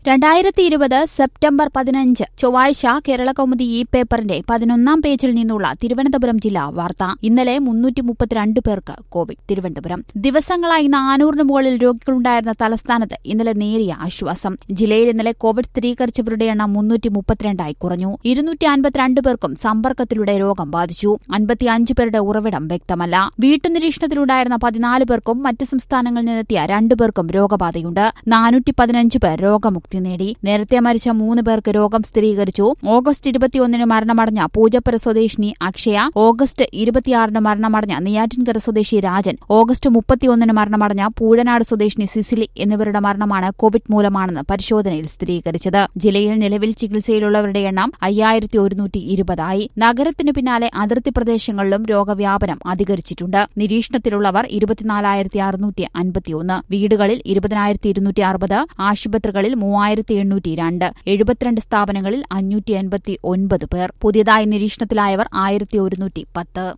രണ്ടായിരത്തി ഇരുപത് സെപ്റ്റംബർ പതിനഞ്ച് ചൊവ്വാഴ്ച കേരളകൗമുദി ഈ പേപ്പറിന്റെ പതിനൊന്നാം പേജിൽ നിന്നുള്ള തിരുവനന്തപുരം ജില്ലാ വാർത്ത ഇന്നലെ മുന്നൂറ്റി മുപ്പത്തിരണ്ട് പേർക്ക് കോവിഡ് തിരുവനന്തപുരം ദിവസങ്ങളായി നാനൂറിന് മുകളിൽ രോഗികളുണ്ടായിരുന്ന തലസ്ഥാനത്ത് ഇന്നലെ നേരിയ ആശ്വാസം ജില്ലയിൽ ഇന്നലെ കോവിഡ് സ്ഥിരീകരിച്ചവരുടെ എണ്ണം മുന്നൂറ്റി മുപ്പത്തിരണ്ടായി കുറഞ്ഞു ഇരുന്നൂറ്റി അൻപത്തിരണ്ട് പേർക്കും സമ്പർക്കത്തിലൂടെ രോഗം ബാധിച്ചു അൻപത്തിയഞ്ച് പേരുടെ ഉറവിടം വ്യക്തമല്ല വീട്ടുനിരീക്ഷണത്തിലുണ്ടായിരുന്ന പതിനാല് പേർക്കും മറ്റ് സംസ്ഥാനങ്ങളിൽ നിന്നെത്തിയ രണ്ടു പേർക്കും രോഗബാധയുണ്ട് നാനൂറ്റി പതിനഞ്ച് പേർ രോഗമുക്തി നേടി നേരത്തെ മരിച്ച മൂന്ന് പേർക്ക് രോഗം സ്ഥിരീകരിച്ചു ഓഗസ്റ്റ് ഇരുപത്തിയൊന്നിന് മരണമടഞ്ഞ പൂജപ്പുര സ്വദേശിനി അക്ഷയ ഓഗസ്റ്റ് ഇരുപത്തിയാറിന് മരണമടഞ്ഞ നെയ്യാറ്റിൻകര സ്വദേശി രാജൻ ഓഗസ്റ്റ് മുപ്പത്തിയൊന്നിന് മരണമടഞ്ഞ പൂഴനാട് സ്വദേശിനി സിസിലി എന്നിവരുടെ മരണമാണ് കോവിഡ് മൂലമാണെന്ന് പരിശോധനയിൽ സ്ഥിരീകരിച്ചത് ജില്ലയിൽ നിലവിൽ ചികിത്സയിലുള്ളവരുടെ എണ്ണം അയ്യായിരത്തി ഒരുന്നൂറ്റി ഇരുപതായി നഗരത്തിനു പിന്നാലെ അതിർത്തി പ്രദേശങ്ങളിലും രോഗവ്യാപനം അധികരിച്ചിട്ടുണ്ട് നിരീക്ഷണത്തിലുള്ളവർ ഇരുപത്തിനാലായിരത്തി അറുന്നൂറ്റി അൻപത്തിയൊന്ന് വീടുകളിൽ ഇരുപതിനായിരത്തി ഇരുന്നൂറ്റി അറുപത് ആശുപത്രികളിൽ മൂവായിരത്തി എണ്ണൂറ്റി രണ്ട് എഴുപത്തിരണ്ട് സ്ഥാപനങ്ങളിൽ അഞ്ഞൂറ്റി എൺപത്തി ഒൻപത് പേർ പുതിയതായി നിരീക്ഷണത്തിലായവർ ആയിരത്തി ഒരുന്നൂറ്റി പത്ത്